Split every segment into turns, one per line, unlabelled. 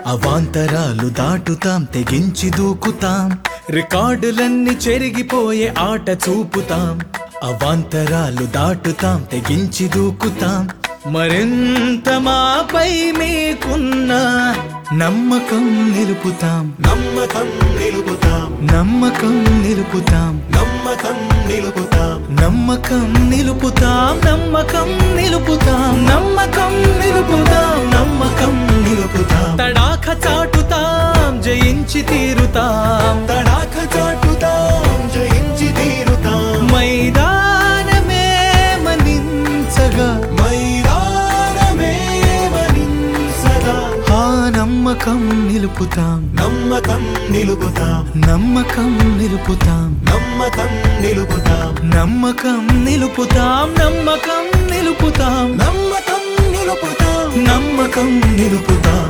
అవాంతరాలు దాటుతాం తెగించి దూకుతాం రికార్డులన్నీ చెరిగిపోయే ఆట చూపుతాం అవాంతరాలు దాటుతాం తెగించి దూకుతాం మరింత మాపై మీకున్న నమ్మకం నిలుపుతాం
నమ్మకం నిలుపుతాం
నమ్మకం నిలుపుతాం
నమ్మకం నిలుపుతాం
నమ్మకం నిలుపుతాం నమ్మకం నిలుపుతాం నమ్మకం నిలుపుతాం నమ్మకం నిలుపుతాం తడాఖ చాటుతాం జయించి తీరుతాం
తడాఖ చాటుతాం జయించి తీరుతాం
మైదానమే మనించగా
మైదానమే మనింసగా
ఆ నమ్మకం నిలుపుతాం
నమ్మకం నిలుపుతాం
నమ్మకం నిలుపుతాం
నమ్మకం నిలుపుతాం
నమ్మకం నిలుపుతాం నమ్మకం నిలుపుతాం
నమ్మకం నిలుపుతాం
నమ్మకం నిలుపుతాం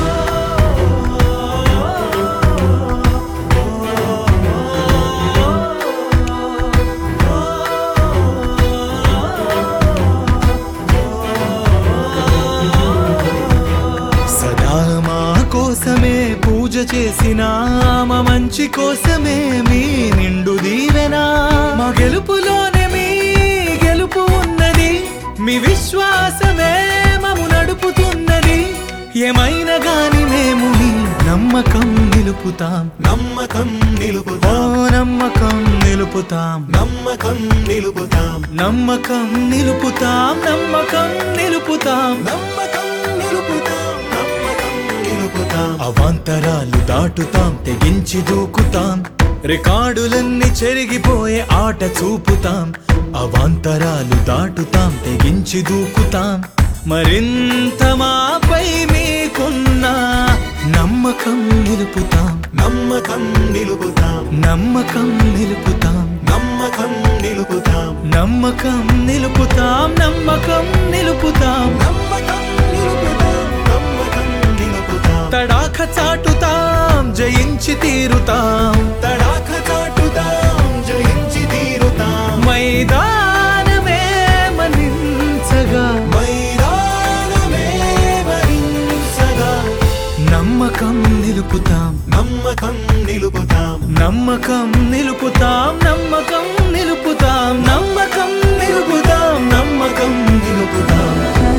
సదా మా కోసమే పూజ చేసిన మా మంచి కోసమే మీ నిండు దీవెనా మా గెలుపులోనే మీ గెలుపు ఉన్నది మీ విశ్వాసమే మము నడుపుతున్నది ఏమైనా గాని మేము మీ నమ్మకం నిలుపుతాం
నమ్మకం
ఓ
నిలుపుతాం
నమ్మకం నిలుపుతాం
నమ్మకం నిలుపుతాం
నమ్మకం నిలుపుతాం నమ్మకం నిలుపుతాం
నమ్మకం నిలుపుతాం నమ్మకం నిలుపుతాం
అవాంతరాలు దాటుతాం తెగించి దూకుతాం రికార్డులన్నీ చెరిగిపోయే ఆట చూపుతాం అవాంతరాలు దాటుతాం తెగించి దూకుతాం మరింత మాపై మీకున్న నమ్మకం నిలుపుతాం
నమ్మకం నిలుపుతాం
నమ్మకం నిలుపుతాం
నమ్మకం నిలుపుతాం
నమ్మకం నిలుపుతాం నమ్మకం నిలుపుతాం
నమ్మకం నిలుపుతాం నమ్మకం నిలుపుతాం
తడాఖ చాటుతాం జయించి తీరుతాం
తడాఖ చాటుతాం జయించి తీరుతాం
మైదానమే మనించగా
మైదానమే వరించగా
నమ్మకం నిలుపుతాం
నమ్మకం నిలుపుతాం
నమ్మకం నిలుపుతాం నమ్మకం నిలుపుతాం నమ్మకం నిలుపుతాం నమ్మకం నిలుపుతాం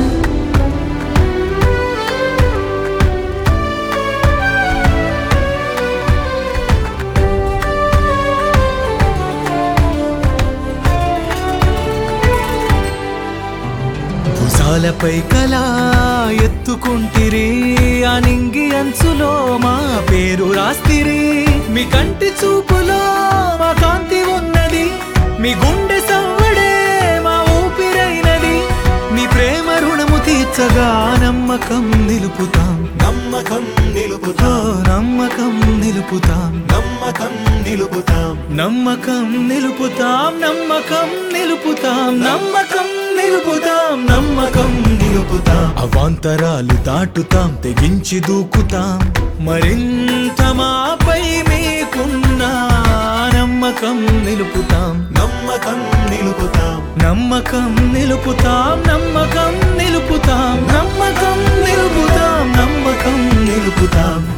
భుజాలపై కలా ఎత్తుకుంటిరి ఆ నింగి అంచులో మా పేరు రాస్తిరి మీ కంటి చూపులో మా కాంతి ఉన్నది మీ గుండె సవ్వడే మా ఊపిరైనది మీ ప్రేమ రుణము తీర్చగా నమ్మకం నిలుపుతాం
నమ్మకం
ఓ
నిలుపుతాం
నమ్మకం నిలుపుతాం
నమ్మకం నిలుపుతాం
నమ్మకం నిలుపుతాం నమ్మకం నిలుపుతాం నమ్మకం నిలుపుతాం నమ్మకం నిలుపుతాం అవాంతరాలు దాటుతాం తెగించి దూకుతాం మరింత మాపై మీకున్న నమ్మకం నిలుపుతాం
నమ్మకం నిలుపుతాం
నమ్మకం నిలుపుతాం నమ్మకం నిలుపుతాం నమ్మకం నిలుపుతాం నమ్మకం నిలుపుతాం